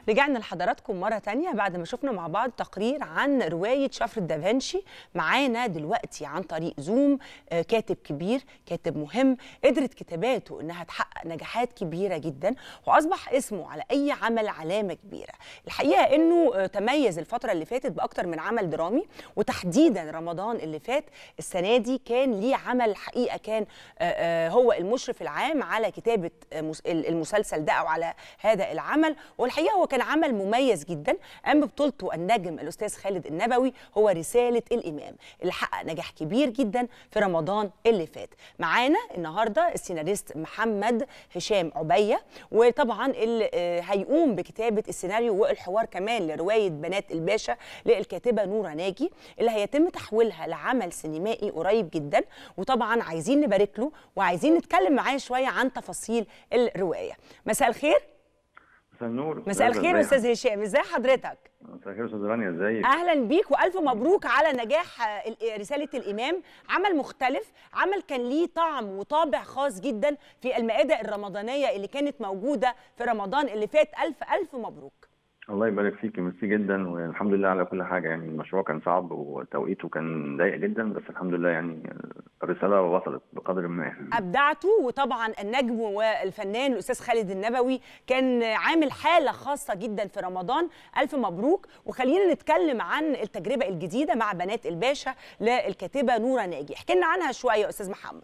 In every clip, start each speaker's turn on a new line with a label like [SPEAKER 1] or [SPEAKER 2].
[SPEAKER 1] رجعنا لحضراتكم مرة تانية بعد ما شفنا مع بعض تقرير عن رواية شفرة دافنشي معانا دلوقتي عن طريق زوم آه، كاتب كبير كاتب مهم قدرت كتاباته انها تحقق نجاحات كبيرة جدا واصبح اسمه على اي عمل علامة كبيرة الحقيقة انه آه، تميز الفترة اللي فاتت باكتر من عمل درامي وتحديدا رمضان اللي فات السنة دي كان ليه عمل حقيقة كان آه، آه، هو المشرف العام على كتابة آه، مس- المسلسل ده او على هذا العمل والحقيقه هو كان عمل مميز جدا قام ببطولته النجم الاستاذ خالد النبوي هو رساله الامام اللي حقق نجاح كبير جدا في رمضان اللي فات معانا النهارده السيناريست محمد هشام عبيه وطبعا اللي آه، هيقوم بكتابه السيناريو والحوار كمان لروايه بنات الباشا للكاتبه نوره ناجي اللي هيتم تحويلها لعمل سينمائي قريب جدا وطبعا عايزين نبارك له وعايزين نتكلم معاه شويه عن تفاصيل الروايه مساء الخير
[SPEAKER 2] مساء النور
[SPEAKER 1] مساء
[SPEAKER 2] أستاذة
[SPEAKER 1] الخير
[SPEAKER 2] إزاي؟
[SPEAKER 1] استاذ هشام ازاي حضرتك
[SPEAKER 2] مساء الخير استاذ رانيا ازيك
[SPEAKER 1] اهلا بيك والف مبروك على نجاح آه، ال- رساله الامام عمل مختلف عمل كان ليه طعم وطابع خاص جدا في المائده الرمضانيه اللي كانت موجوده في رمضان اللي فات الف الف مبروك
[SPEAKER 2] الله يبارك فيك ميرسي جدا والحمد لله على كل حاجه يعني المشروع كان صعب وتوقيته كان ضيق جدا بس الحمد لله يعني الرساله وصلت بقدر ما يعني.
[SPEAKER 1] ابدعته وطبعا النجم والفنان الاستاذ خالد النبوي كان عامل حاله خاصه جدا في رمضان الف مبروك وخلينا نتكلم عن التجربه الجديده مع بنات الباشا للكاتبه نوره ناجي احكي لنا عنها شويه يا استاذ محمد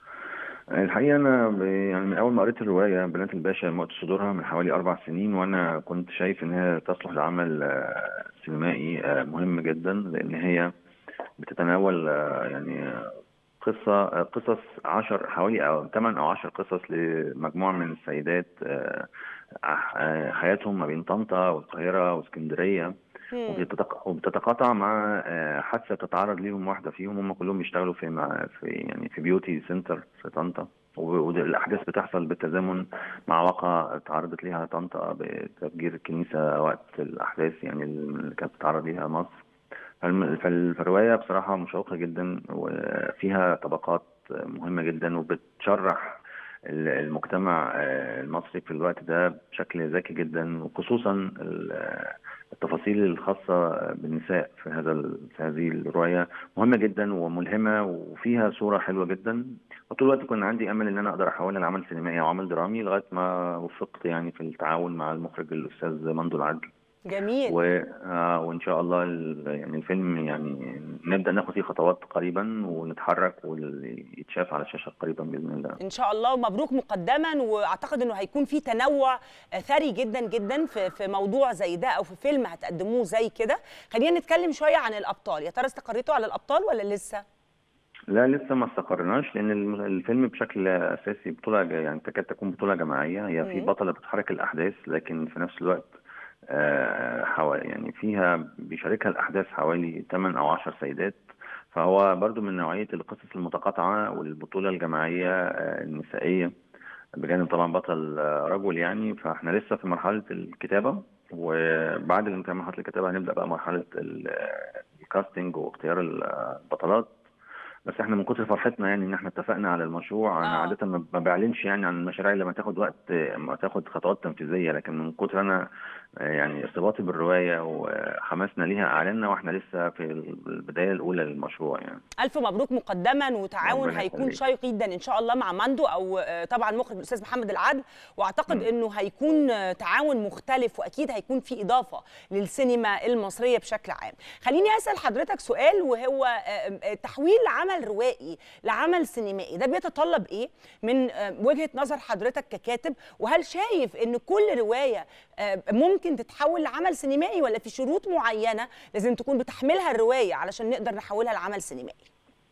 [SPEAKER 2] الحقيقه انا ب- يعني من اول ما قريت الروايه بنات الباشا موت صدورها من حوالي اربع سنين وانا كنت شايف ان هي تصلح لعمل آه، سينمائي آه، مهم جدا لان هي بتتناول آه، يعني آه، قصة آه، قصص عشر حوالي أو ثمان أو عشر قصص لمجموعة من السيدات آه، آه، حياتهم ما بين طنطا والقاهرة واسكندرية
[SPEAKER 1] مم.
[SPEAKER 2] وبتتق- وبتتقاطع مع آه، حادثة بتتعرض ليهم واحدة فيهم هم كلهم بيشتغلوا في مع في يعني في بيوتي سنتر في طنطا والأحداث بتحصل بالتزامن مع واقعة تعرضت ليها طنطا بتفجير الكنيسة وقت الأحداث يعني اللي كانت بتتعرض ليها مصر فالم- فال- فالرواية بصراحة مشوقة جدا وفيها طبقات مهمة جدا وبتشرح ال- المجتمع آه، المصري في الوقت ده بشكل ذكي جدا وخصوصا ال- التفاصيل الخاصة بالنساء في هذا ال- في هذه الرواية مهمة جدا وملهمة وفيها صورة حلوة جدا وطول الوقت كان عندي أمل إن أنا أقدر أحولها لعمل سينمائي أو عمل درامي لغاية ما وفقت يعني في التعاون مع المخرج الأستاذ مندو العدل
[SPEAKER 1] جميل
[SPEAKER 2] و... آه وان شاء الله ال... يعني الفيلم يعني نبدا ناخد فيه خطوات قريبا ونتحرك ويتشاف على الشاشه قريبا باذن الله
[SPEAKER 1] ان شاء الله ومبروك مقدما واعتقد انه هيكون في تنوع آه، ثري جدا جدا في في موضوع زي ده او في فيلم هتقدموه زي كده خلينا نتكلم شويه عن الابطال يا ترى استقريتوا على الابطال ولا لسه
[SPEAKER 2] لا لسه ما استقرناش لان الم- الفيلم بشكل اساسي بطوله ج- يعني تكاد تكون بطوله جماعيه هي في
[SPEAKER 1] مم.
[SPEAKER 2] بطله بتحرك الاحداث لكن في نفس الوقت آه حوالي يعني فيها بيشاركها الاحداث حوالي 8 او 10 سيدات فهو برضو من نوعيه القصص المتقاطعه والبطوله الجماعيه آه النسائيه بجانب طبعا بطل آه، رجل يعني فاحنا لسه في مرحله الكتابه وبعد الانتهاء من مرحله الكتابه هنبدا بقى مرحله ال- آه، الكاستنج واختيار البطلات بس احنا من كتر فرحتنا يعني ان احنا اتفقنا على المشروع انا
[SPEAKER 1] آه.
[SPEAKER 2] عاده ما ما بعلنش يعني عن المشاريع اللي ما تاخد وقت ما تاخد خطوات تنفيذيه لكن من كتر انا آه، يعني ارتباطي بالروايه وحماسنا ليها اعلنا واحنا لسه في البدايه الاولى للمشروع يعني
[SPEAKER 1] الف مبروك مقدما وتعاون
[SPEAKER 2] ربنا
[SPEAKER 1] هيكون
[SPEAKER 2] يخليك.
[SPEAKER 1] شيق جدا ان شاء الله مع ماندو او آه، طبعا مخرج الاستاذ محمد العدل واعتقد
[SPEAKER 2] مم.
[SPEAKER 1] انه هيكون آه، تعاون مختلف واكيد هيكون في اضافه للسينما المصريه بشكل عام خليني اسال حضرتك سؤال وهو آه، آه، تحويل عمل روائي لعمل سينمائي ده بيتطلب ايه من آه، وجهه نظر حضرتك ككاتب وهل شايف ان كل روايه آه، ممكن تتحول لعمل سينمائي ولا في شروط معينه لازم تكون بتحملها الروايه علشان نقدر نحولها لعمل سينمائي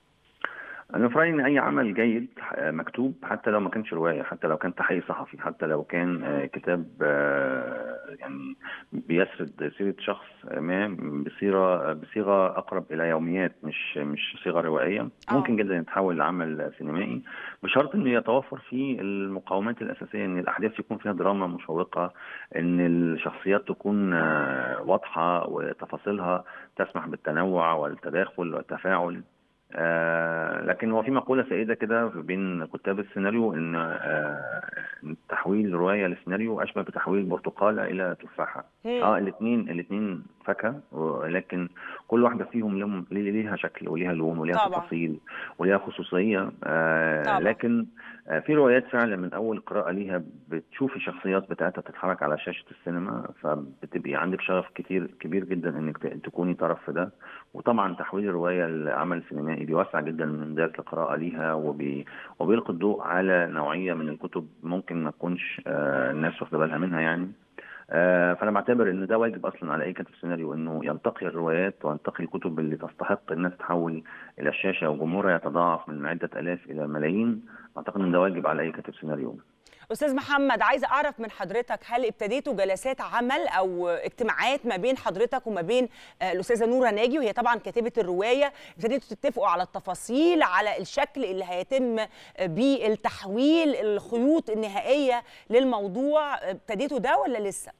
[SPEAKER 2] انا في رايي ان اي عمل جيد آه، مكتوب حتى لو ما كانش روايه حتى لو كان تحقيق صحفي حتى لو كان آه، كتاب آه، يعني بيسرد سيره شخص ما بصيغه بصيغه اقرب الى يوميات مش مش صيغه روائيه
[SPEAKER 1] آه.
[SPEAKER 2] ممكن جدا يتحول لعمل سينمائي بشرط انه يتوفر فيه المقومات الاساسيه ان الاحداث يكون فيها دراما مشوقه ان الشخصيات تكون آه، واضحه وتفاصيلها تسمح بالتنوع والتداخل والتفاعل آه لكن هو في مقولة سائدة كده بين كتاب السيناريو إن آه إن تحويل رواية لسيناريو أشبه بتحويل برتقالة إلى تفاحة.
[SPEAKER 1] مم.
[SPEAKER 2] اه الاثنين الاثنين فاكهة ولكن كل واحدة فيهم لهم ليها شكل وليها لون وليها
[SPEAKER 1] طبعا.
[SPEAKER 2] تفاصيل وليها خصوصية آه
[SPEAKER 1] طبعا.
[SPEAKER 2] لكن آه في روايات فعلا من أول قراءة ليها بتشوف الشخصيات بتاعتها بتتحرك على شاشة السينما فبتبقي عندك شغف كتير كبير جدا إنك ت- تكوني طرف في ده وطبعا تحويل الروايه لعمل سينمائي بيوسع جدا من دائره القراءه ليها وبي... وبيلقي الضوء على نوعيه من الكتب ممكن ما تكونش آه، الناس واخده بالها منها يعني آه، فانا بعتبر ان ده واجب اصلا على اي كاتب سيناريو انه ينتقي الروايات وينتقي الكتب اللي تستحق الناس تحول الى الشاشه وجمهورها يتضاعف من عده الاف الى ملايين اعتقد ان ده واجب على اي كاتب سيناريو
[SPEAKER 1] استاذ محمد عايزه اعرف من حضرتك هل ابتديتوا جلسات عمل او اجتماعات ما بين حضرتك وما بين آه، الاستاذه نوره ناجي وهي طبعا كاتبه الروايه ابتديتوا تتفقوا على التفاصيل على الشكل اللي هيتم آه، بيه التحويل الخيوط النهائيه للموضوع ابتديتوا ده ولا لسه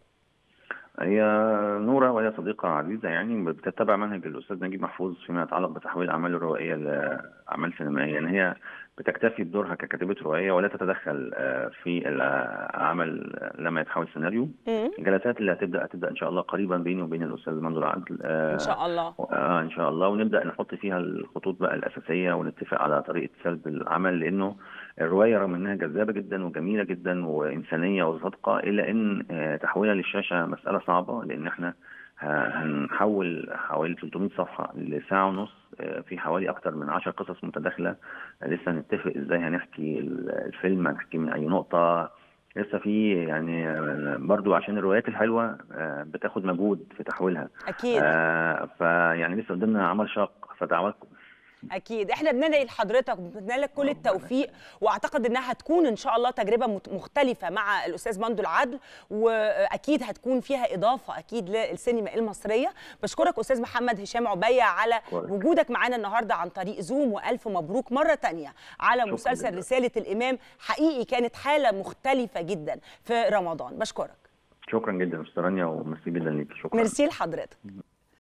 [SPEAKER 2] هي نورة وهي صديقة عزيزة يعني بتتبع منهج الأستاذ نجيب محفوظ فيما يتعلق بتحويل الأعمال الروائية لأعمال سينمائية يعني هي بتكتفي بدورها ككاتبة رواية ولا تتدخل آه، في العمل لما يتحول سيناريو
[SPEAKER 1] مم.
[SPEAKER 2] الجلسات اللي هتبدأ هتبدأ إن شاء الله قريبا بيني وبين الأستاذ منذر عدل آه،
[SPEAKER 1] ان شاء الله
[SPEAKER 2] آه ان شاء الله ونبدا نحط فيها الخطوط بقى الاساسيه ونتفق على طريقه سرد العمل لانه الروايه رغم انها جذابه جدا وجميله جدا وانسانيه وصادقه الا ان آه، تحويلها للشاشه مساله صعبه لان احنا ه- هنحول حوالي 300 صفحه لساعه ونص آه، في حوالي اكتر من 10 قصص متداخله آه، لسه هنتفق ازاي هنحكي ال- الفيلم هنحكي من اي نقطه لسه في يعني آه، برضو عشان الروايات الحلوه آه، بتاخد مجهود في تحويلها
[SPEAKER 1] اكيد
[SPEAKER 2] آه فيعني لسه قدامنا عمل شاق فدعواتكم
[SPEAKER 1] اكيد احنا بندعي لحضرتك وبنتمنى لك كل التوفيق واعتقد انها هتكون ان شاء الله تجربه مت- مختلفه مع الاستاذ مندو العدل واكيد هتكون فيها اضافه اكيد للسينما المصريه بشكرك استاذ محمد هشام عبيه على
[SPEAKER 2] كويس.
[SPEAKER 1] وجودك معانا النهارده عن طريق زوم والف مبروك مره تانية على
[SPEAKER 2] شكراً
[SPEAKER 1] مسلسل
[SPEAKER 2] جداً.
[SPEAKER 1] رساله الامام حقيقي كانت حاله مختلفه جدا في رمضان بشكرك
[SPEAKER 2] شكرا جدا استاذ رانيا وميرسي جدا ليك شكرا
[SPEAKER 1] ميرسي لحضرتك